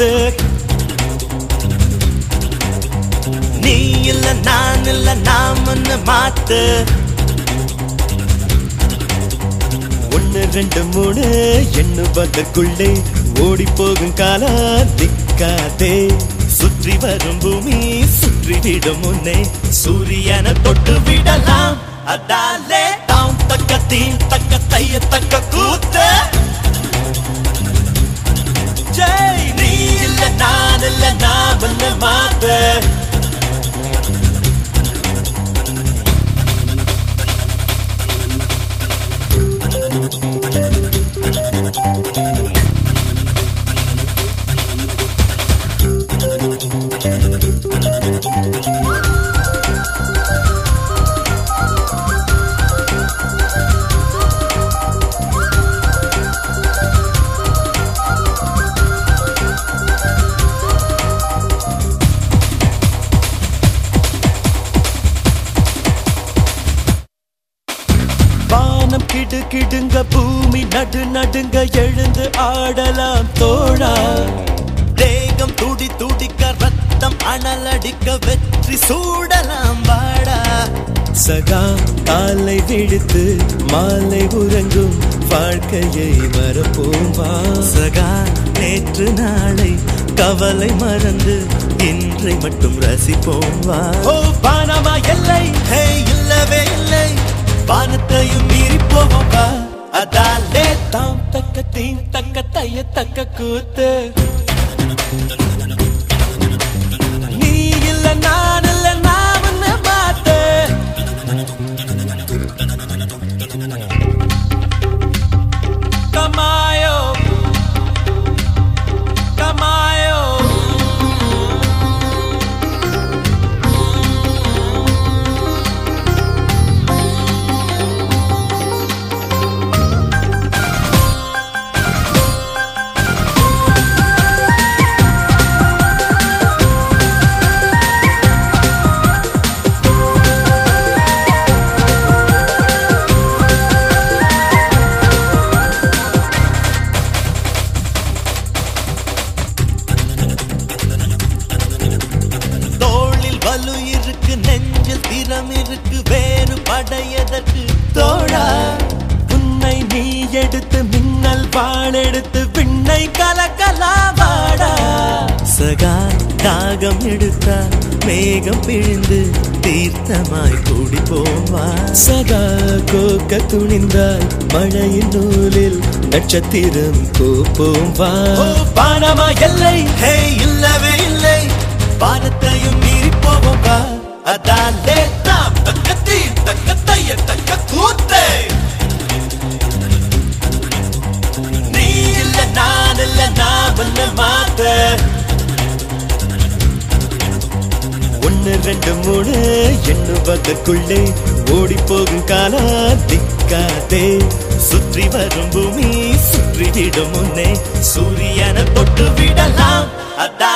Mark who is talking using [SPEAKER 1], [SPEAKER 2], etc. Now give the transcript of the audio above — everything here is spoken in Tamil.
[SPEAKER 1] மாத்து நீ இல்ல நான் இல்ல நாமன்னு மாத்து ஒன்னு ரெண்டு மூணு எண்ணுவதற்குள்ளே ஓடி போகும் காலா திக்காதே சுற்றி வரும் பூமி சுற்றி விடும் முன்னே சூரியனை தொட்டு விடலாம் அதாலே தாம் தக்க தீ தக்க தைய தக்க கூத்து ஜெய் நீ இல்ல நான் இல்ல நான் ஒன்னு மாத்து வானம் கிடு கிடுங்க பூமி நடு நடுங்க எழுந்து ஆடலாம் தோழா தேகம் துடி துடிக்க ரத்தம் அனலடிக்க வெற்றி சூடலாம் வாடா சகா காலை விடுத்து மாலை உறங்கும் வாழ்க்கையை மறப்போம் வா சகா நேற்று நாளை கவலை மறந்து இன்றை மட்டும் ரசிப்போம் வா ஓ பானமா எல்லை ஹே இல்லவே இல்லை வானத்தையும் மீறி போவோம் வா அதாலே தாம் தக்க தீம் தக்க தைய தக்க கூத்து நீ இல்ல நான் இல்ல நான் உன்னை மாத்து Tamayo Tamayo தோளில் வலு இருக்கு நெஞ்சில் திறம் இருக்கு வேறு படையதற்கு தோழா உன்னை நீ எடுத்து மின்னல் வாள் எடுத்து விண்ணை கலக்கலா வாடா சகா தாகம் எடுத்தா மேகம் பிழிந்து தீர்த்தமாய் கூடி போவா சகா கோக்க துணிந்தால் மழையின் நூலில் நட்சத்திரம் கோப்போம் வா பானமா எல்லை ஹே இல்லவே இல்லை வானத்தையும் மீறி போவோம் வா அதாலே தாம் தக்க தீ தக்க தைய தக்க கூத்தே நீ இல்ல நான் இல்ல நான் ஒன்னு மாத்த ஒன்னு ரெண்டு மூணு எண்ணுவதற்குள்ளே ஓடி போகும் காலா திக்காதே சுற்றி வரும் பூமி சுற்றி விடும் முன்னே சூரியனை தொட்டு விடலாம் அதா